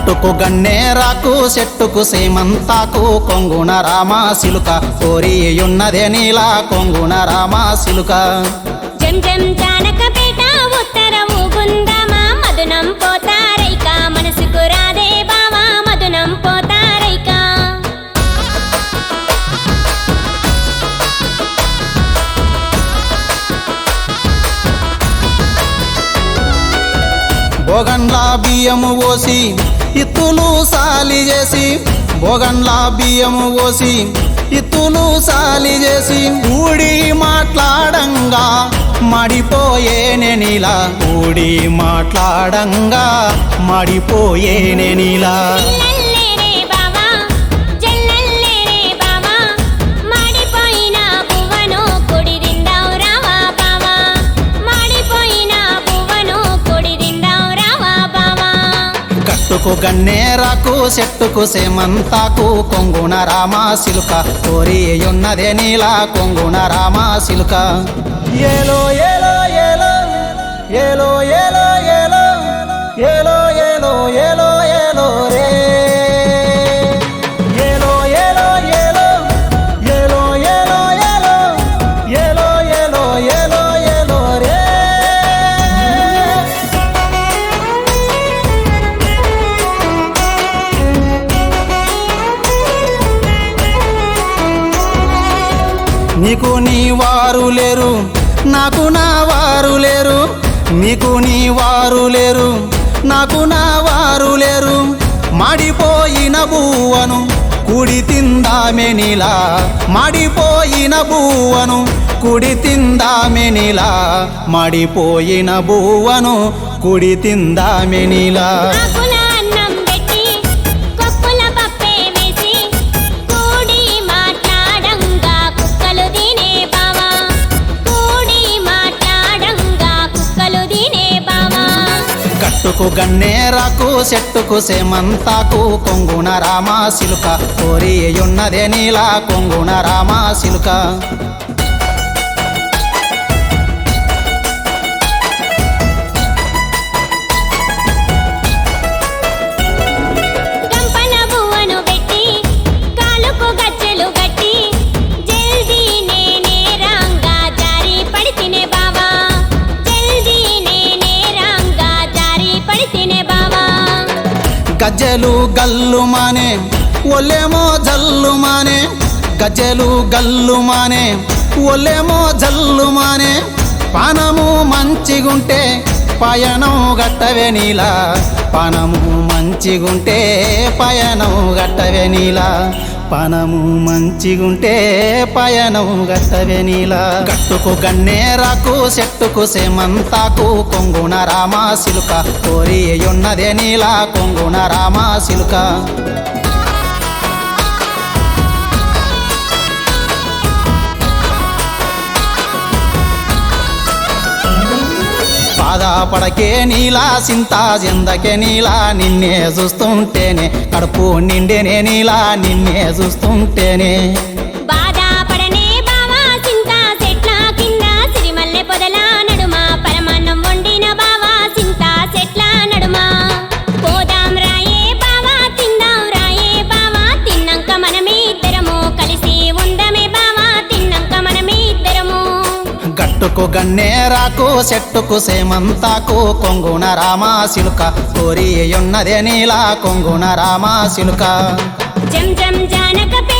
గట్టుకు గన్నేరాకు చెట్టుకు సేమంతాకు కొంగున రామ సిలుక కోరి ఉన్నదే నీలా కొంగున రామ సిలుక జం జం జానకపేట ఉత్తర ఊగుందామా మధునం పోతారైక మనసుకు రాదే బావా మధునం పోతారైక బోగన్లా బియ్యము పోసి ఇత్తులు సాలి చేసి బోగన్లా బియ్యము పోసి ఇత్తులు సాలి చేసి ఊడి మాట్లాడంగా మడిపోయేనే నీలా ఊడి మాట్లాడంగా మడిపోయేనే నీలా జల్లల్లేరే బావా జల్లల్లేరే బావా మాడిపోయిన పువ్వను కుడిరిందావు రావా బావా మాడిపోయిన పువ్వను కుడిరిందావు రావా బావా కట్టుకు గన్నేరాకు చెట్టుకు సేమంతాకు కొంగున రామ సిలుక కోరి ఉన్నదే నీలా కొంగున రామ సిలుక ఏలో ఏలో ఏలో ఏలో ఏలో ఏలో ఏలో ఏలో ఏలో ఏలో రే ఏలో ఏలో ఏలో ఏలో ఏలో ఏలో ఏలో ఏలో ఏలో ఏలో రే నీకు నీ వారు లేరు నాకు నా వారు లేరు నీకు నీ వారు లేరు నాకు నా వారు లేరు మాడిపోయిన బువ్వను కుడి తిందామె నీలా మాడిపోయిన బువ్వను కుడి తిందామె నీలా మాడిపోయిన బువ్వను కుడి తిందామె నీలా ఆకుల అన్నం పెట్టి కొప్పుల పప్పే వేసి కూడి మాట్లాడంగా కుక్కలు తినే బావా కూడి మాట్లాడంగా కుక్కలు తినే బావా గట్టుకు గన్నేరాకు చెట్టుకు సేమంతాకు కొంగున రామ సిలుక కోరి ఉన్నదే నీలా కొంగున రామ సిలుక గంపన బువ్వను పెట్టి కాలుకు గజ్జెలు గట్టి జల్దీ నేనే రాంగా జారి పడి తినే బావా జల్దీ నేనే రాంగా జారి పడి తినే బావా గజ్జెలు గల్లు మానే ఒలేమో జల్లు మానే గజ్జెలు గల్లు మానే ఒలేమో జల్లు మానే పానము మంచిగుంటే పయనం గట్టవే నీలా పానము మంచిగుంటే పయనం గట్టవే నీలా పనము మంచిగుంటే పయనం గట్టవే నీలా గట్టుకు గన్నేరాకు చెట్టుకు సేమంతాకు కొంగున రామ సిలుక కోరి ఉన్నదే నీలా కొంగున రామ సిలుక బాధపడకే నీలా సింత జిందకే నీలా నిన్నే చూస్తుంటేనే కడుపు నిండేనే నీలా నిన్నే చూస్తుంటేనే బాధపడనే బావా సింత చెట్ల కింద సిరిమల్లె పొదల నడుమ పరమాన్నం వండిన బావా సింత చెట్ల నడుమ పోదాం రాయే బావా తిందాం రాయే బావా తిన్నాక మనమే ఇద్దరము కలిసి ఉందమే బావా తిన్నాక మనమే ఇద్దరము గట్టుకు గన్నేరాకు చెట్టుకు సేమంతాకు కొంగున రామ సిలుక కోరి ఉన్నదే నీలా కొంగున రామ సిలుక జం జం జానక